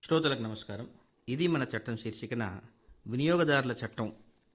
శ్రోతలకు నమస్కారం ఇది మన చట్టం శీర్షికన వినియోగదారుల చట్టం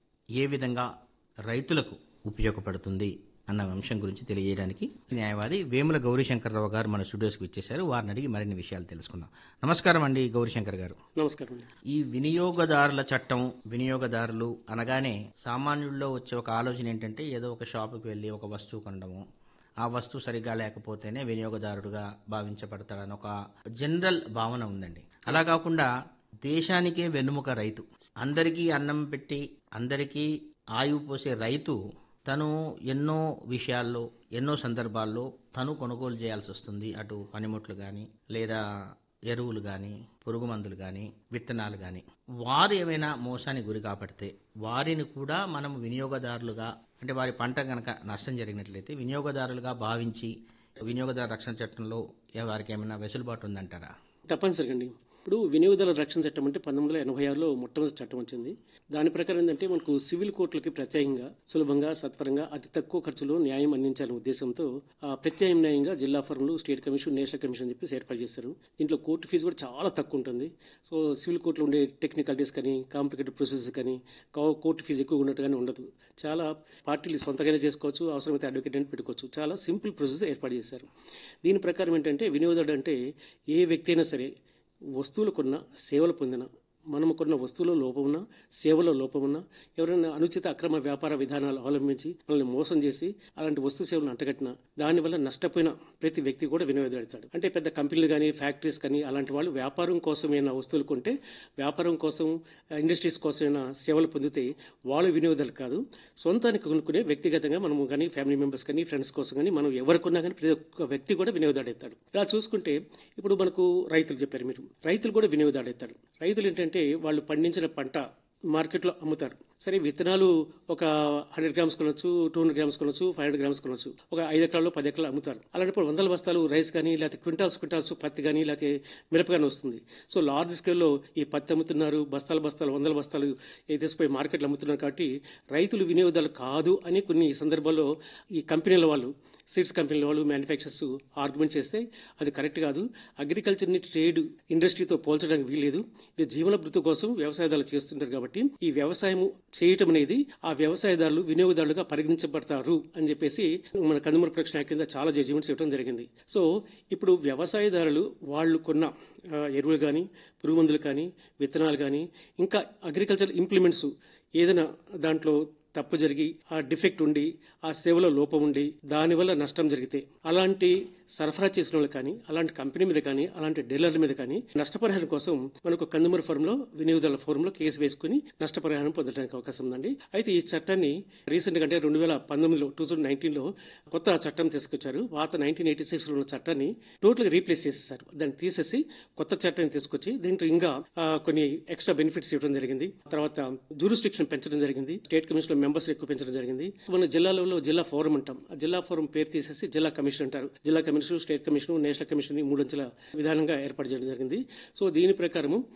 ఏ విధంగా రైతులకు ఉపయోగపడుతుంది అన్న అంశం గురించి తెలియజేయడానికి న్యాయవాది వేముల గౌరీశంకర్రావు గారు మన స్టూడియోస్కి వచ్చేశారు వారిని అడిగి మరిన్ని విషయాలు తెలుసుకుందాం నమస్కారం అండి గౌరీశంకర్ గారు నమస్కారం అండి ఈ వినియోగదారుల చట్టం వినియోగదారులు అనగానే సామాన్యుల్లో వచ్చే ఒక ఆలోచన ఏంటంటే ఏదో ఒక షాపుకి వెళ్ళి ఒక వస్తువు కొనడము ఆ వస్తువు సరిగ్గా లేకపోతేనే వినియోగదారుడుగా భావించబడతాడని ఒక జనరల్ భావన ఉందండి అలా కాకుండా దేశానికే వెన్నుముక రైతు అందరికీ అన్నం పెట్టి అందరికీ ఆయువు పోసే రైతు తను ఎన్నో విషయాల్లో ఎన్నో సందర్భాల్లో తను కొనుగోలు చేయాల్సి వస్తుంది అటు పనిముట్లు కానీ లేదా ఎరువులు కానీ పురుగు మందులు కానీ విత్తనాలు కానీ వారు ఏమైనా మోసానికి గురి కాపడితే వారిని కూడా మనం వినియోగదారులుగా అంటే వారి పంట కనుక నష్టం జరిగినట్లయితే వినియోగదారులుగా భావించి వినియోగదారు రక్షణ చట్టంలో ఏ- వారికి ఏమైనా వెసులుబాటు ఉందంటారా తప్పనిసరిగా అండి ఇప్పుడు వినియోగదారుల రక్షణ చట్టం అంటే పంతొమ్మిది వందల ఎనభై ఆరులో మొట్టమొదటి చట్టం వచ్చింది దాని ప్రకారం ఏంటంటే మనకు సివిల్ కోర్టులకి ప్రత్యేకంగా సులభంగా సత్వరంగా అతి తక్కువ ఖర్చులో న్యాయం అందించాలనే ఉద్దేశంతో ఆ ప్రత్యామ్నాయంగా జిల్లా ఫర్మ్లు స్టేట్ కమిషన్ నేషనల్ కమిషన్ అని చెప్పేసి ఏర్పాటు చేశారు దీంట్లో కోర్టు ఫీజు కూడా చాలా తక్కువ ఉంటుంది సో సివిల్ కోర్టులో ఉండే టెక్నికాలిటీస్ కానీ కాంప్లికేటెడ్ ప్రొసెసెస్ కానీ కో- కోర్టు ఫీజు ఎక్కువ ఉన్నట్టుగానే ఉండదు చాలా పార్టీలు సొంతగానే చేసుకోవచ్చు అవసరమైతే అడ్వకేట్ అని పెట్టుకోవచ్చు చాలా సింపుల్ ప్రొసెస్ ఏర్పాటు చేశారు దీని ప్రకారం ఏంటంటే వినియోగదారుడు అంటే ఏ వ్యక్తి అయినా సరే వస్తువులు కొన్న సేవలు పొందిన మనము కొన్న వస్తువులో లోపమున్నా సేవలో లోపమున్నా ఎవరైనా అనుచిత అక్రమ వ్యాపార విధానాలు అవలంబించి మనల్ని మోసం చేసి అలాంటి వస్తు సేవలను అంటగట్టిన దానివల్ల నష్టపోయిన ప్రతి వ్యక్తి కూడా వినియోగదాడుతాడు అంటే పెద్ద కంపెనీలు కానీ ఫ్యాక్టరీస్ కానీ అలాంటి వాళ్ళు వ్యాపారం కోసమైనా వస్తువులు కొంటే వ్యాపారం కోసం ఇండస్ట్రీస్ కోసమైనా సేవలు పొందితే వాళ్ళు వినియోగదారులు కాదు సొంతానికి కొనుక్కునే వ్యక్తిగతంగా మనము కానీ ఫ్యామిలీ మెంబర్స్ కానీ ఫ్రెండ్స్ కోసం కానీ మనం ఎవరికొన్నా కానీ ప్రతి ఒక్క వ్యక్తి కూడా వినియోగదాడెత్తాడు ఇలా చూసుకుంటే ఇప్పుడు మనకు రైతులు చెప్పారు మీరు రైతులు కూడా వినియోగదాడెత్తాడు రైతులు ఏంటంటే వాళ్ళు పండించిన పంట మార్కెట్లో అమ్ముతారు సరే విత్తనాలు ఒక హండ్రెడ్ గ్రామ్స్ కొనొచ్చు టూ హండ్రెడ్ గ్రామ్స్ కొనొచ్చు ఫైవ్ హండ్రెడ్ గ్రామ్స్ కొనొచ్చు ఒక ఐదు ఎకరాల్లో పది ఎకరాలు అమ్ముతారు అలాంటప్పుడు వందల బస్తాలు రైస్ కానీ లేకపోతే క్వింటాల్స్ క్వింటాల్స్ పత్తి కానీ లేకపోతే మిరప కానీ వస్తుంది సో లార్జ్ స్కేల్లో ఈ పత్తి అమ్ముతున్నారు బస్తాలు బస్తాలు వందల బస్తాలు ఈ తీసిపోయి మార్కెట్లో అమ్ముతున్నారు కాబట్టి రైతులు వినియోగదారులు కాదు అని కొన్ని సందర్భాల్లో ఈ కంపెనీల వాళ్ళు సీడ్స్ కంపెనీల వాళ్ళు మ్యానుఫ్యాక్చర్స్ ఆర్గ్యుమెంట్ చేస్తే అది కరెక్ట్ కాదు అగ్రికల్చర్ని ట్రేడ్ ఇండస్ట్రీతో పోల్చడానికి వీల్లేదు ఇది జీవన భృతి కోసం వ్యవసాయదారులు చేస్తుంటారు కాబట్టి ఈ వ్యవసాయం చేయటం అనేది ఆ వ్యవసాయదారులు వినియోగదారులుగా పరిగణించబడతారు అని చెప్పేసి మన కన్జ్యూమర్ ప్రొటెక్షన్ యాక్ట్ కింద చాలా జడ్జిమెంట్స్ ఇవ్వడం జరిగింది సో ఇప్పుడు వ్యవసాయదారులు వాళ్ళు కొన్న ఆ, ఎరువులు కానీ పురుగు మందులు కానీ విత్తనాలు కానీ ఇంకా అగ్రికల్చర్ ఇంప్లిమెంట్స్ ఏదైనా దాంట్లో తప్పు జరిగి ఆ డిఫెక్ట్ ఉండి ఆ సేవలో లోపం ఉండి దానివల్ల నష్టం జరిగితే అలాంటి సరఫరా చేసిన వాళ్ళు కానీ అలాంటి కంపెనీ మీద కానీ అలాంటి డీలర్ల మీద కానీ నష్టపరిహారం కోసం మనకు కన్జ్యూమర్ ఫోరం లో వినియోగదారుల ఫోరంలో కేసు వేసుకుని నష్టపరిహారం పొందడానికి అవకాశం ఉందండి అయితే ఈ చట్టాన్ని రీసెంట్ గా అంటే రెండు వేల పంతొమ్మిదిలో టూ థౌసండ్ నైన్టీన్ లో కొత్త చట్టం తీసుకొచ్చారు పాత నైన్టీన్ ఎయిటీ సిక్స్ లో ఉన్న చట్టాన్ని టోటల్ గా రీప్లేస్ చేసేసారు దాన్ని తీసేసి కొత్త చట్టాన్ని తీసుకొచ్చి దీంట్లో ఇంకా ఆ, కొన్ని ఎక్స్ట్రా బెనిఫిట్స్ ఇవ్వడం జరిగింది తర్వాత జూరిస్టిక్షన్ పెంచడం జరిగింది స్టేట్ కమిషన్ లో మెంబర్స్ ఎక్కువ పెంచడం జరిగింది మన జిల్లాలలో జిల్లా ఫోరం అంటాం ఆ జిల్లా ఫోరం పేరు తీసేసి జిల్లా కమిషన్ అంటారు జిల్లా commission state commission national commission ఈ మూడంచెల విధానంగా ఏర్పాటు చేయడం జరిగింది సో దీని ప్రకారము